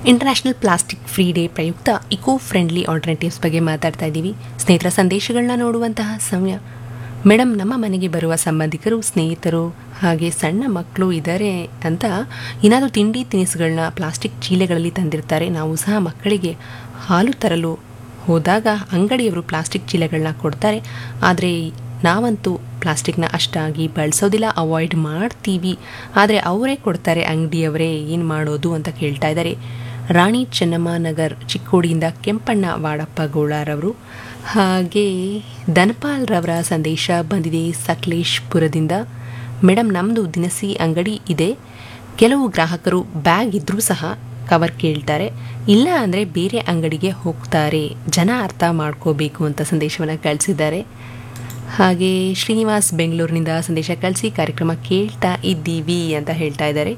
international plastic free day ಪ್ರಯುಕ್ತ eco friendly alternatives ಬಗ್ಗೆ ಮಾತಾಡ್ತಾ ಇದ್ದೀವಿ ಸ್ನೇಹಿತರ ಸಂದೇಶಗಳನ್ನ ನೋಡುವಂತಹ ಸಮಯ ಮೇಡಮ್ ನಮ್ಮ ಮನೆಗೆ ಬರುವ ಸಂಬಂಧಿಕರು ಸ್ನೇಹಿತರು ಹಾಗೆ ಸಣ್ಣ ಮಕ್ಕಳು ಇದ್ದಾರೆ ಅಂತ ಏನಾದರೂ ತಿಂಡಿ ತಿನಿಸುಗಳನ್ನ ಪ್ಲಾಸ್ಟಿಕ್ ಚೀಲೆಗಳಲ್ಲಿ ತಂದಿರ್ತಾರೆ ನಾವು ಸಹ ಮಕ್ಕಳಿಗೆ ಹಾಲು ತರಲು ಹೋದಾಗ ಅಂಗಡಿಯವರು ಪ್ಲಾಸ್ಟಿಕ್ ಚೀಲೆಗಳನ್ನ ಕೊಡ್ತಾರೆ ಆದರೆ ನಾವಂತೂ ಪ್ಲಾಸ್ಟಿಕ್ನ ಅಷ್ಟಾಗಿ ಬಳಸೋದಿಲ್ಲ ಅವಾಯ್ಡ್ ಮಾಡ್ತೀವಿ ಆದರೆ ಅವರೇ ಕೊಡ್ತಾರೆ ಅಂಗಡಿಯವರೇ ಏನು ಮಾಡೋದು ಅಂತ ಕೇಳ್ತಾ ಇದ್ದಾರೆ ರಾಣಿ ಚೆನ್ನಮ್ಮ ನಗರ್ ಚಿಕ್ಕೋಡಿಯಿಂದ ಕೆಂಪಣ್ಣ ವಾಡಪ್ಪ ಗೋಳಾರವರು ಹಾಗೆ ಧನಪಾಲ್ ರವರ ಸಂದೇಶ ಬಂದಿದೆ ಸಕಲೇಶ್ಪುರದಿಂದ ಮೇಡಮ್ ನಮ್ಮದು ದಿನಸಿ ಅಂಗಡಿ ಇದೆ ಕೆಲವು ಗ್ರಾಹಕರು ಬ್ಯಾಗ್ ಇದ್ದರೂ ಸಹ ಕವರ್ ಕೇಳ್ತಾರೆ ಇಲ್ಲ ಅಂದರೆ ಬೇರೆ ಅಂಗಡಿಗೆ ಹೋಗ್ತಾರೆ ಜನ ಅರ್ಥ ಮಾಡ್ಕೋಬೇಕು ಅಂತ ಸಂದೇಶವನ್ನು ಕಳಿಸಿದ್ದಾರೆ ಹಾಗೆ ಶ್ರೀನಿವಾಸ್ ಬೆಂಗಳೂರಿನಿಂದ ಸಂದೇಶ ಕಳಿಸಿ ಕಾರ್ಯಕ್ರಮ ಕೇಳ್ತಾ ಇದ್ದೀವಿ ಅಂತ ಹೇಳ್ತಾ ಇದ್ದಾರೆ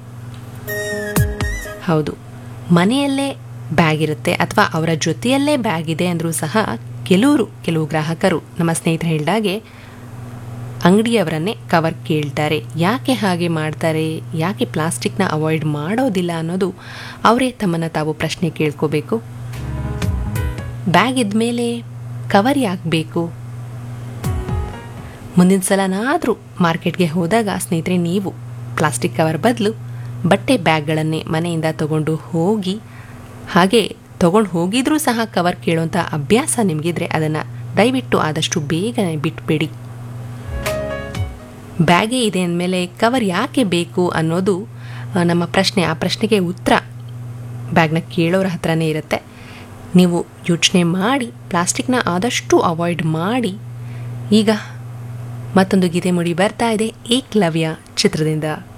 ಹೌದು ಮನೆಯಲ್ಲೇ ಬ್ಯಾಗ್ ಇರುತ್ತೆ ಅಥವಾ ಅವರ ಜೊತೆಯಲ್ಲೇ ಬ್ಯಾಗ್ ಇದೆ ಅಂದರೂ ಸಹ ಕೆಲವರು ಕೆಲವು ಗ್ರಾಹಕರು ನಮ್ಮ ಸ್ನೇಹಿತರು ಹೇಳಿದಾಗೆ ಅಂಗಡಿಯವರನ್ನೇ ಕವರ್ ಕೇಳ್ತಾರೆ ಯಾಕೆ ಹಾಗೆ ಮಾಡ್ತಾರೆ ಯಾಕೆ ಪ್ಲಾಸ್ಟಿಕ್ನ ಅವಾಯ್ಡ್ ಮಾಡೋದಿಲ್ಲ ಅನ್ನೋದು ಅವರೇ ತಮ್ಮನ್ನು ತಾವು ಪ್ರಶ್ನೆ ಕೇಳ್ಕೋಬೇಕು ಬ್ಯಾಗ್ ಇದ್ಮೇಲೆ ಕವರ್ ಯಾಕೆ ಬೇಕು ಮುಂದಿನ ಸಲನಾದರೂ ಮಾರ್ಕೆಟ್ಗೆ ಹೋದಾಗ ಸ್ನೇಹಿತರೆ ನೀವು ಪ್ಲಾಸ್ಟಿಕ್ ಕವರ್ ಬದಲು ಬಟ್ಟೆ ಬ್ಯಾಗ್ಗಳನ್ನೇ ಮನೆಯಿಂದ ತಗೊಂಡು ಹೋಗಿ ಹಾಗೆ ತಗೊಂಡು ಹೋಗಿದ್ರೂ ಸಹ ಕವರ್ ಕೇಳೋಂಥ ಅಭ್ಯಾಸ ನಿಮಗಿದ್ರೆ ಅದನ್ನು ದಯವಿಟ್ಟು ಆದಷ್ಟು ಬೇಗನೆ ಬಿಟ್ಬಿಡಿ ಬ್ಯಾಗೇ ಇದೆ ಅಂದಮೇಲೆ ಕವರ್ ಯಾಕೆ ಬೇಕು ಅನ್ನೋದು ಆ, ನಮ್ಮ ಪ್ರಶ್ನೆ ಆ ಪ್ರಶ್ನೆಗೆ ಉತ್ತರ ಬ್ಯಾಗ್ನ ಕೇಳೋರ ಹತ್ರನೇ ಇರುತ್ತೆ ನೀವು ಯೋಚನೆ ಮಾಡಿ ಪ್ಲಾಸ್ಟಿಕ್ನ ಆದಷ್ಟು ಅವಾಯ್ಡ್ ಮಾಡಿ ಈಗ ಮತ್ತೊಂದು ಗೀತೆ ಮುಡಿ ಬರ್ತಾ ಇದೆ ಏಕ್ಲವ್ಯ ಚಿತ್ರದಿಂದ